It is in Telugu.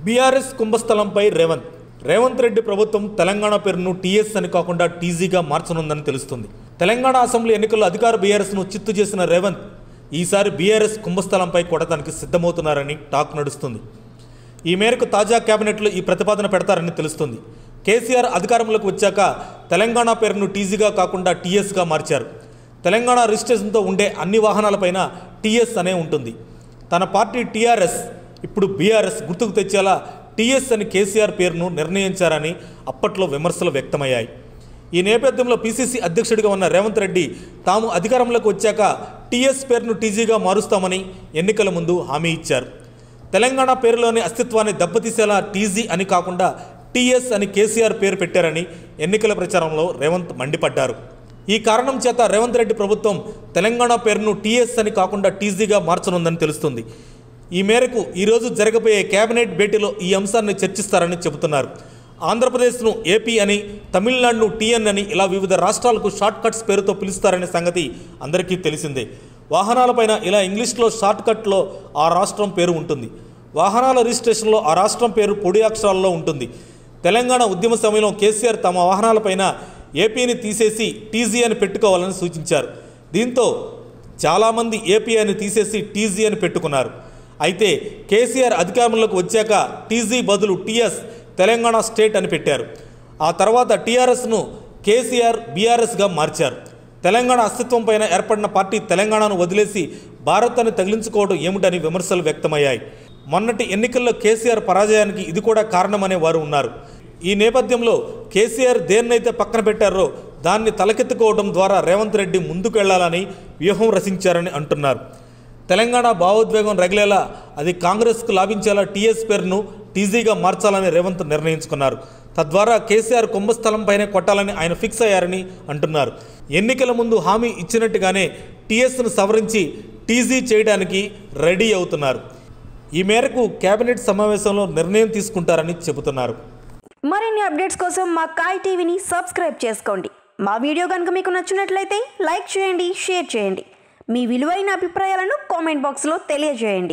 బీఆర్ఎస్ కుంభస్థలంపై రేవంత్ రేవంత్ రెడ్డి ప్రభుత్వం తెలంగాణ పేరును టీఎస్ అని కాకుండా టీజీగా మార్చనుందని తెలుస్తుంది తెలంగాణ అసెంబ్లీ ఎన్నికల్లో అధికార బీఆర్ఎస్ను చిత్తు చేసిన రేవంత్ ఈసారి బీఆర్ఎస్ కుంభస్థలంపై కొడటానికి సిద్ధమవుతున్నారని టాక్ నడుస్తుంది ఈ మేరకు తాజా కేబినెట్లో ఈ ప్రతిపాదన పెడతారని తెలుస్తుంది కేసీఆర్ అధికారంలోకి వచ్చాక తెలంగాణ పేరును టీజీగా కాకుండా టీఎస్గా మార్చారు తెలంగాణ రిజిస్ట్రేషన్తో ఉండే అన్ని వాహనాలపైన టీఎస్ అనే ఉంటుంది తన పార్టీ టీఆర్ఎస్ ఇప్పుడు బీఆర్ఎస్ గుర్తుకు తెచ్చేలా టీఎస్ అని కేసీఆర్ పేరును నిర్ణయించారని అప్పట్లో విమర్శలు వ్యక్తమయ్యాయి ఈ నేపథ్యంలో పీసీసీ అధ్యక్షుడిగా ఉన్న రేవంత్ రెడ్డి తాము అధికారంలోకి వచ్చాక టీఎస్ పేరును టీజీగా మారుస్తామని ఎన్నికల ముందు హామీ ఇచ్చారు తెలంగాణ పేరులోని అస్తిత్వాన్ని దెబ్బతీసేలా టీజీ అని కాకుండా టీఎస్ అని కేసీఆర్ పేరు పెట్టారని ఎన్నికల ప్రచారంలో రేవంత్ మండిపడ్డారు ఈ కారణం చేత రేవంత్ రెడ్డి ప్రభుత్వం తెలంగాణ పేరును టీఎస్ అని కాకుండా టీజీగా మార్చనుందని తెలుస్తుంది ఈ మేరకు ఈరోజు జరగబోయే కేబినెట్ భేటీలో ఈ అంశాన్ని చర్చిస్తారని చెబుతున్నారు ఆంధ్రప్రదేశ్ను ఏపీ అని తమిళనాడును టీఎన్ అని ఇలా వివిధ రాష్ట్రాలకు షార్ట్ కట్స్ పేరుతో పిలుస్తారనే సంగతి అందరికీ తెలిసిందే వాహనాలపైన ఇలా ఇంగ్లీష్లో షార్ట్ కట్లో ఆ రాష్ట్రం పేరు ఉంటుంది వాహనాల రిజిస్ట్రేషన్లో ఆ రాష్ట్రం పేరు పొడి అక్షరాల్లో ఉంటుంది తెలంగాణ ఉద్యమ సమయంలో కేసీఆర్ తమ వాహనాలపైన ఏపీని తీసేసి టీజీ అని పెట్టుకోవాలని సూచించారు దీంతో చాలామంది ఏపీ అని తీసేసి టీజీ అని పెట్టుకున్నారు అయితే కేసీఆర్ అధికారంలోకి వచ్చాక టీజీ బదులు టీఎస్ తెలంగాణ స్టేట్ అని పెట్టారు ఆ తర్వాత టీఆర్ఎస్ను కేసీఆర్ బీఆర్ఎస్గా మార్చారు తెలంగాణ అస్తిత్వం పైన ఏర్పడిన పార్టీ తెలంగాణను వదిలేసి భారత్ అని తగిలించుకోవడం ఏమిటని విమర్శలు వ్యక్తమయ్యాయి మొన్నటి ఎన్నికల్లో కేసీఆర్ పరాజయానికి ఇది కూడా కారణమనే వారు ఉన్నారు ఈ నేపథ్యంలో కేసీఆర్ దేన్నైతే పక్కన పెట్టారో దాన్ని తలకెత్తుకోవడం ద్వారా రేవంత్ రెడ్డి ముందుకు వెళ్లాలని వ్యూహం రచించారని అంటున్నారు తెలంగాణ భావోద్వేగం రగిలేలా అది కాంగ్రెస్కు లాభించేలా టీఎస్ పేరును టీజీగా మార్చాలని రేవంత్ నిర్ణయించుకున్నారు తద్వారా కేసీఆర్ కుంభస్థలంపైనే కొట్టాలని ఆయన ఫిక్స్ అయ్యారని అంటున్నారు ఎన్నికల ముందు హామీ ఇచ్చినట్టుగానే టీఎస్ను సవరించి టీజీ చేయడానికి రెడీ అవుతున్నారు ఈ మేరకు కేబినెట్ సమావేశంలో నిర్ణయం తీసుకుంటారని చెబుతున్నారు మరిన్ని అప్డేట్స్ కోసం మా కాయ్ టీవీని సబ్స్క్రైబ్ చేసుకోండి మా వీడియో కనుక మీకు నచ్చినట్లయితే లైక్ చేయండి షేర్ చేయండి మీ విలువైన అభిప్రాయాలను కామెంట్ బాక్స్లో తెలియజేయండి